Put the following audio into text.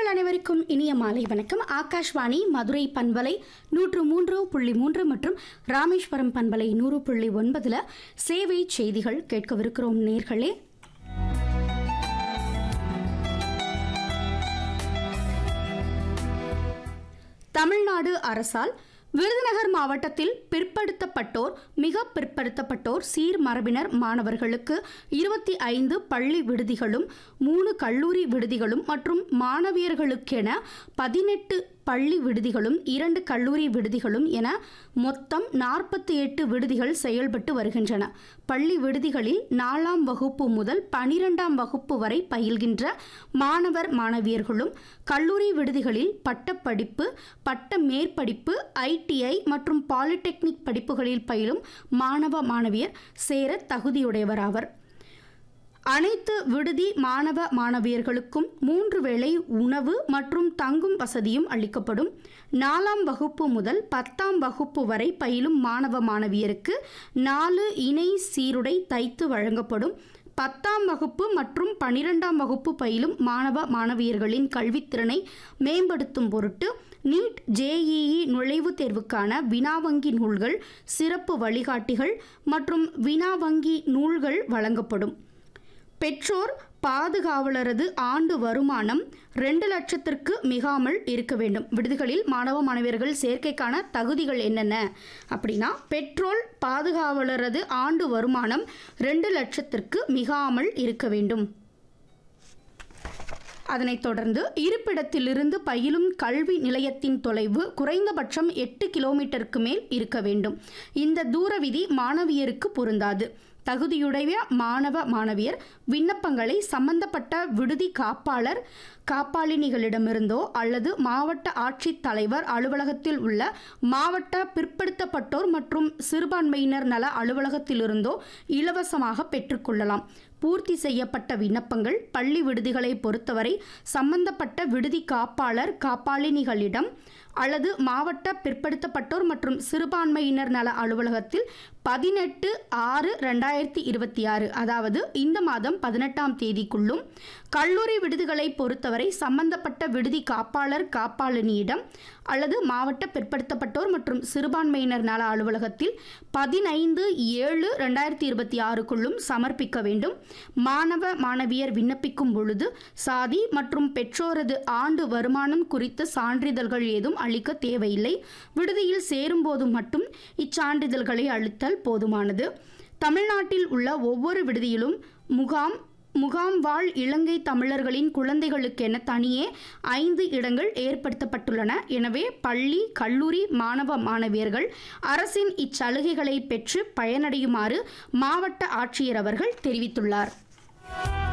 நேர்கள் அனைவருக்கும் இனிய மாலை வணக்கம் ஆகாஷ்வாணி மதுரை பண்பலை நூற்று மூன்று புள்ளி மூன்று மற்றும் ராமேஸ்வரம் பண்பலை நூறு புள்ளி ஒன்பதுல சேவை செய்திகள் கேட்கவிருக்கிறோம் நேர்களே தமிழ்நாடு அரசால் விருதுநகர் மாவட்டத்தில் பிற்படுத்தப்பட்டோர் மிக பிற்படுத்தப்பட்டோர் சீர்மரபினர் மாணவர்களுக்கு இருபத்தி ஐந்து பள்ளி விடுதிகளும் மூணு கல்லூரி விடுதிகளும் மற்றும் மாணவியர்களுக்கென பதினெட்டு பள்ளி விடுதிகளும் இரண்டு கல்லூரி விடுதிகளும் என மொத்தம் நாற்பத்தி எட்டு விடுதிகள் செயல்பட்டு வருகின்றன பள்ளி விடுதிகளில் நாலாம் வகுப்பு முதல் பனிரெண்டாம் வகுப்பு வரை பயில்கின்ற மாணவர் மாணவியர்களும் கல்லூரி விடுதிகளில் பட்டப்படிப்பு பட்ட மேற்படிப்பு ஐடிஐ மற்றும் பாலிடெக்னிக் படிப்புகளில் பயிலும் மாணவ மாணவியர் சேர தகுதியுடையவராவர் அனைத்து விடுதி மாணவ மாணவியர்களுக்கும் மூன்று வேளை உணவு மற்றும் தங்கும் வசதியும் அளிக்கப்படும் நாலாம் வகுப்பு முதல் பத்தாம் வகுப்பு வரை பயிலும் மாணவ மாணவியருக்கு நாலு இணை சீருடை தைத்து வழங்கப்படும் பத்தாம் வகுப்பு மற்றும் பனிரெண்டாம் வகுப்பு பயிலும் மாணவ மாணவியர்களின் கல்வித்திறனை மேம்படுத்தும் பொருட்டு நீட் ஜேஇஇ நுழைவுத் தேர்வுக்கான வினாவங்கி நூல்கள் சிறப்பு வழிகாட்டிகள் மற்றும் வினாவங்கி நூல்கள் வழங்கப்படும் பெற்றோர் பாதுகாவலரது ஆண்டு வருமானம் ரெண்டு லட்சத்திற்கு மிகாமல் இருக்க வேண்டும் விடுதிகளில் மாணவ மாணவியர்கள் சேர்க்கைக்கான தகுதிகள் என்னென்ன அப்படின்னா பெட்ரோல் பாதுகாவலரது ஆண்டு வருமானம் ரெண்டு லட்சத்திற்கு மிகாமல் இருக்க வேண்டும் அதனைத் தொடர்ந்து இருப்பிடத்திலிருந்து பயிலும் கல்வி நிலையத்தின் தொலைவு குறைந்தபட்சம் எட்டு கிலோமீட்டருக்கு மேல் இருக்க வேண்டும் இந்த தூர விதி மாணவியருக்கு பொருந்தாது தகுதியுடைய மாணவ மாணவியர் விண்ணப்பங்களை சம்பந்தப்பட்ட விடுதி காப்பாளர் காப்பாளினிகளிடமிருந்தோ அல்லது மாவட்ட ஆட்சித்தலைவர் அலுவலகத்தில் உள்ள மாவட்ட பிற்படுத்தப்பட்டோர் மற்றும் சிறுபான்மையினர் நல அலுவலகத்திலிருந்தோ இலவசமாக பெற்றுக்கொள்ளலாம் பூர்த்தி செய்யப்பட்ட விண்ணப்பங்கள் பள்ளி விடுதிகளை பொறுத்தவரை சம்பந்தப்பட்ட விடுதி காப்பாளர் காப்பாளினிகளிடம் அல்லது மாவட்ட பிற்படுத்தப்பட்டோர் மற்றும் சிறுபான்மையினர் நல அலுவலகத்தில் பதினெட்டு ஆறு ரெண்டாயிரத்தி இருபத்தி ஆறு அதாவது இந்த மாதம் பதினெட்டாம் தேதிக்குள்ளும் கல்லூரி விடுதிகளை பொறுத்தவரை சம்பந்தப்பட்ட விடுதி காப்பாளர் காப்பாளினியிடம் அல்லது மாவட்ட பிற்படுத்தப்பட்டோர் மற்றும் சிறுபான்மையினர் நல அலுவலகத்தில் பதினைந்து ஏழு ரெண்டாயிரத்தி இருபத்தி ஆறுக்குள்ளும் சமர்ப்பிக்க வேண்டும் மாணவ மாணவியர் விண்ணப்பிக்கும் பொழுது சாதி மற்றும் பெற்றோரது ஆண்டு வருமானம் குறித்த சான்றிதழ்கள் ஏதும் அளிக்க தேவையில்லை விடுதியில் சேரும்போது மட்டும் இச்சான்றிதழ்களை அளித்தல் போதுமானது தமிழ்நாட்டில் உள்ள ஒவ்வொரு விடுதியிலும் முகாம் முகாம் வாழ் இலங்கை தமிழர்களின் குழந்தைகளுக்கென தனியே ஐந்து இடங்கள் ஏற்படுத்தப்பட்டுள்ளன எனவே பள்ளி கல்லூரி மாணவ மாணவியர்கள் அரசின் இச்சலுகைகளை பெற்று பயனடையுமாறு மாவட்ட ஆட்சியர் அவர்கள் தெரிவித்துள்ளார்